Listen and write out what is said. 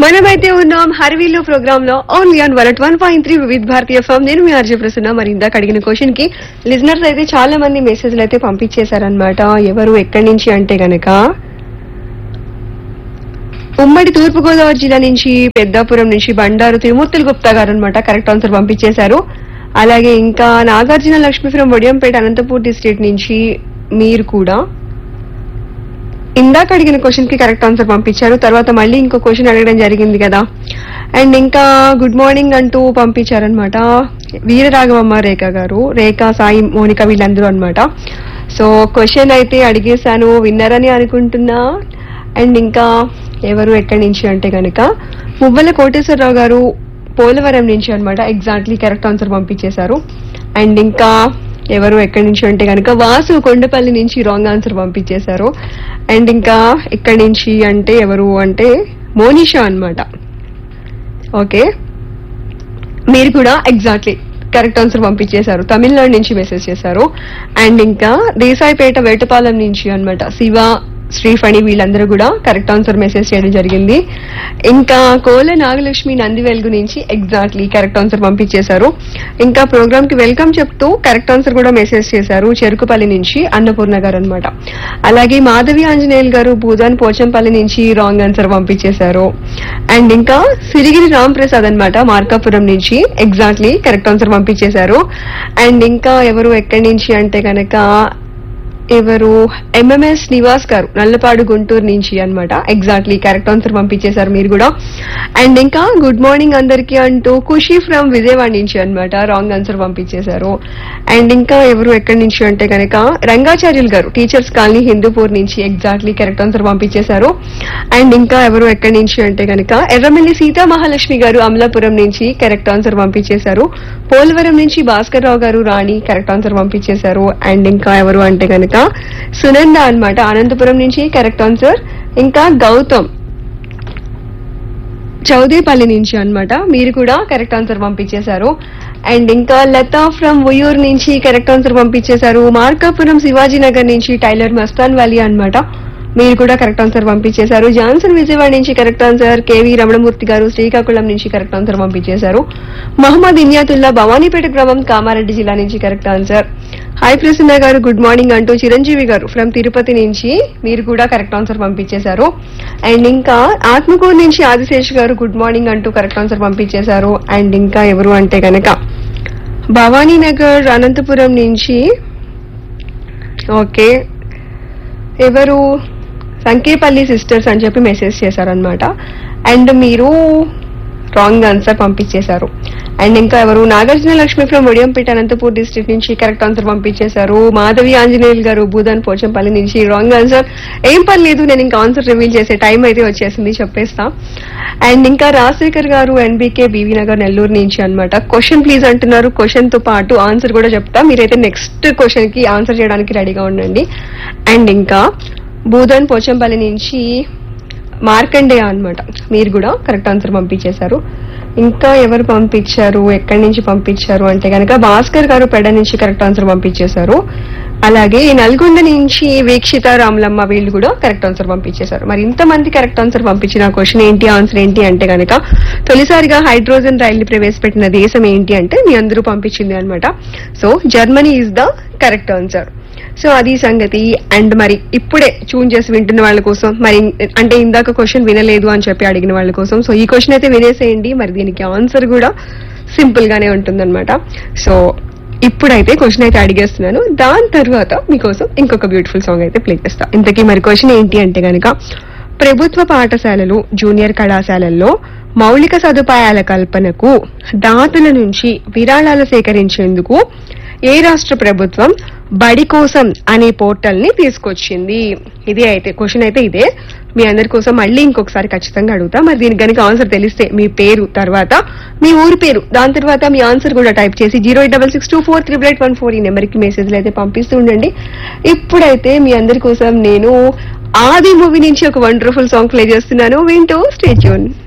మనమైతే ఉన్నాం హర్వీలో ప్రోగ్రామ్ లో only on one one point three వివిధ భారతీయ ఫామ్ నేను మీ ఆర్జే ప్రసన్న మరి ఇందాక అడిగిన క్వశ్చన్ కి లిజనర్స్ అయితే చాలా మంది మెసేజ్లు అయితే పంపించేశారనమాట ఎవరు ఎక్కడి నుంచి అంటే గనక ఉమ్మడి తూర్పు గోదావరి జిల్లా నుంచి పెద్దాపురం నుంచి బండారు తిరుమూర్తులు గుప్తా గారు అనమాట కరెక్ట్ ఆన్సర్ పంపించేశారు అలాగే ఇంకా నాగార్జున లక్ష్మీపురం వడియంపేట అనంతపూర్ డిస్ట్రిక్ట్ నుంచి మీరు కూడా ఇందాక అడిగిన క్వశ్చన్ కి కరెక్ట్ ఆన్సర్ పంపించారు తర్వాత మళ్ళీ ఇంకో క్వశ్చన్ అడగడం జరిగింది కదా అండ్ ఇంకా గుడ్ మార్నింగ్ అంటూ పంపించారనమాట వీరరాఘవమ్మ రేఖ గారు రేఖ సాయి మోనిక వీళ్ళందరూ అన్నమాట సో క్వశ్చన్ అయితే అడిగేశాను విన్నారని అనుకుంటున్నా అండ్ ఇంకా ఎవరు ఎక్కడి నుంచి అంటే కనుక మువ్వల కోటేశ్వరరావు గారు పోలవరం నుంచి అన్నమాట ఎగ్జాక్ట్లీ కరెక్ట్ ఆన్సర్ పంపించేశారు అండ్ ఇంకా ఎవరు ఎక్కడి నుంచి అంటే కనుక వాసు కొండపల్లి నుంచి రాంగ్ ఆన్సర్ పంపించేశారు అండ్ ఇంకా ఎక్కడి నుంచి అంటే ఎవరు అంటే మోనిషా అన్నమాట ఓకే మీరు కూడా ఎగ్జాక్ట్లీ కరెక్ట్ ఆన్సర్ పంపించేశారు తమిళనాడు నుంచి మెసేజ్ చేశారు అండ్ ఇంకా దేశాయిపేట వేటపాలెం నుంచి అన్నమాట శివ శ్రీఫణి వీళ్ళందరూ కూడా కరెక్ట్ ఆన్సర్ మెసేజ్ చేయడం జరిగింది ఇంకా కోల నాగలక్ష్మి నంది వెలుగు నుంచి ఎగ్జాక్ట్లీ కరెక్ట్ ఆన్సర్ పంపించేశారు ఇంకా ప్రోగ్రామ్ కి వెల్కమ్ చెప్తూ కరెక్ట్ ఆన్సర్ కూడా మెసేజ్ చేశారు చెరుకుపల్లి నుంచి అన్నపూర్ణ గారు అనమాట అలాగే మాధవి ఆంజనేయులు గారు భూదాన్ పోచంపల్లి నుంచి రాంగ్ ఆన్సర్ పంపించేశారు అండ్ ఇంకా సిరిగిరి రామ్ ప్రసాద్ అనమాట మార్కాపురం నుంచి ఎగ్జాక్ట్లీ కరెక్ట్ ఆన్సర్ పంపించేశారు అండ్ ఇంకా ఎవరు ఎక్కడి నుంచి అంటే కనుక ఎవరు ఎంఎంఎస్ నివాస్ గారు నల్లపాడు గుంటూరు నుంచి అన్నమాట ఎగ్జాక్ట్లీ కరెక్ట్ ఆన్సర్ పంపించేశారు మీరు కూడా అండ్ ఇంకా గుడ్ మార్నింగ్ అందరికీ అంటూ ఖుషి ఫ్రమ్ విజయవాడ నుంచి అన్నమాట రాంగ్ ఆన్సర్ పంపించేశారు అండ్ ఇంకా ఎవరు ఎక్కడి నుంచి అంటే కనుక రంగాచార్యులు గారు టీచర్స్ కాలనీ హిందూపూర్ నుంచి ఎగ్జాక్ట్లీ కరెక్ట్ ఆన్సర్ పంపించేశారు అండ్ ఇంకా ఎవరు ఎక్కడి నుంచి అంటే కనుక ఎర్రమల్లి సీతా మహాలక్ష్మి గారు అమలాపురం నుంచి కరెక్ట్ ఆన్సర్ పంపించేశారు పోలవరం నుంచి భాస్కర్ రావు గారు రాణి కరెక్ట్ ఆన్సర్ పంపించేశారు అండ్ ఇంకా ఎవరు అంటే కనుక సునంద అన్నమాట అనంతపురం నుంచి కరెక్ట్ ఆన్సర్ ఇంకా గౌతమ్ చౌదేపల్లి నుంచి అన్నమాట మీరు కూడా కరెక్ట్ ఆన్సర్ పంపించేశారు అండ్ ఇంకా లతా ఫ్రమ్ ఉయూర్ నుంచి కరెక్ట్ ఆన్సర్ పంపించేశారు మార్కాపురం శివాజీ నగర్ నుంచి టైలర్ మస్తాన్ వ్యాలీ అన్నమాట మీరు కూడా కరెక్ట్ ఆన్సర్ పంపించేశారు జాన్సన్ విజయవాడ నుంచి కరెక్ట్ ఆన్సర్ కేవీ రమణమూర్తి గారు శ్రీకాకుళం నుంచి కరెక్ట్ ఆన్సర్ పంపించేశారు మహమ్మద్ ఇన్యాతుల్లా భవానీపేట గ్రామం కామారెడ్డి జిల్లా నుంచి కరెక్ట్ ఆన్సర్ హాయ్ ప్రసన్న గారు గుడ్ మార్నింగ్ అంటూ చిరంజీవి గారు ఫ్రమ్ తిరుపతి నుంచి మీరు కూడా కరెక్ట్ ఆన్సర్ పంపించేశారు అండ్ ఇంకా ఆత్మకూరు నుంచి ఆదిశేష్ గారు గుడ్ మార్నింగ్ అంటూ కరెక్ట్ ఆన్సర్ పంపించేశారు అండ్ ఇంకా ఎవరు అంటే కనుక భవానీ నగర్ అనంతపురం నుంచి ఓకే ఎవరు సంకేపల్లి సిస్టర్స్ అని చెప్పి మెసేజ్ చేశారనమాట అండ్ మీరు రాంగ్ ఆన్సర్ పంపించేశారు అండ్ ఇంకా ఎవరు నాగార్జున లక్ష్మి ఫ్రమ్ ఒడియంపేట అనంతపూర్ డిస్ట్రిక్ట్ నుంచి కరెక్ట్ ఆన్సర్ పంపించేశారు మాధవి ఆంజనేయులు గారు భూదాన్ పోచంపల్లి నుంచి రాంగ్ ఆన్సర్ ఏం పని లేదు నేను ఇంకా ఆన్సర్ రివీల్ చేసే టైం అయితే వచ్చేసింది చెప్పేస్తా అండ్ ఇంకా రాజశేఖర్ గారు ఎన్బీకే బీవీ నగర్ నెల్లూరు నుంచి అన్నమాట క్వశ్చన్ ప్లీజ్ అంటున్నారు క్వశ్చన్ తో పాటు ఆన్సర్ కూడా చెప్తా మీరైతే నెక్స్ట్ క్వశ్చన్ కి ఆన్సర్ చేయడానికి రెడీగా ఉండండి అండ్ ఇంకా భూదాన్ పోచంపల్లి నుంచి మార్కండేయ అన్నమాట మీరు కూడా కరెక్ట్ ఆన్సర్ పంపించేశారు ఇంకా ఎవరు పంపించారు ఎక్కడి నుంచి పంపించారు అంటే కనుక భాస్కర్ గారు పెడ నుంచి కరెక్ట్ ఆన్సర్ పంపించేశారు అలాగే ఈ నల్గొండ నుంచి వీక్షిత రాములమ్మ వీళ్ళు కూడా కరెక్ట్ ఆన్సర్ పంపించేశారు మరి ఇంతమంది కరెక్ట్ ఆన్సర్ పంపించిన క్వశ్చన్ ఏంటి ఆన్సర్ ఏంటి అంటే కనుక తొలిసారిగా హైడ్రోజన్ రైలు ప్రవేశపెట్టిన దేశం ఏంటి అంటే మీ అందరూ పంపించింది అనమాట so Germany is the correct answer so అది సంగతి అండ్ మరి ఇప్పుడే చూన్ చేసి వింటున్న వాళ్ళ కోసం మరి అంటే ఇందాక క్వశ్చన్ వినలేదు అని చెప్పి అడిగిన వాళ్ళ కోసం సో ఈ క్వశ్చన్ అయితే వినేసేయండి మరి దీనికి ఆన్సర్ కూడా సింపుల్ గానే ఉంటుందన్నమాట సో ఇప్పుడైతే క్వశ్చన్ అయితే అడిగేస్తున్నాను దాని తర్వాత మీకోసం ఇంకొక బ్యూటిఫుల్ సాంగ్ అయితే ప్లే చేస్తా ఇంతకీ మరి క్వశ్చన్ ఏంటి అంటే గనక ప్రభుత్వ పాఠశాలలు జూనియర్ కళాశాలల్లో మౌలిక సదుపాయాల కల్పనకు దాతల నుంచి విరాళాలు సేకరించేందుకు ఏ రాష్ట్ర ప్రభుత్వం బడి కోసం అనే పోర్టల్ ని తీసుకొచ్చింది ఇదే అయితే క్వశ్చన్ అయితే ఇదే మీ అందరి కోసం మళ్ళీ ఇంకొకసారి ఖచ్చితంగా అడుగుతా మరి దీనికి గనుక ఆన్సర్ తెలిస్తే మీ పేరు తర్వాత మీ ఊరి పేరు దాని తర్వాత మీ ఆన్సర్ కూడా టైప్ చేసి zero eight double six two four triple eight one four ఈ నెంబర్కి మెసేజ్లు అయితే పంపిస్తూ ఉండండి ఇప్పుడైతే మీ అందరి కోసం నేను ఆది మూవీ నుంచి ఒక వండర్ఫుల్ సాంగ్ ప్లే చేస్తున్నాను వింటూ స్టే ట్యూన్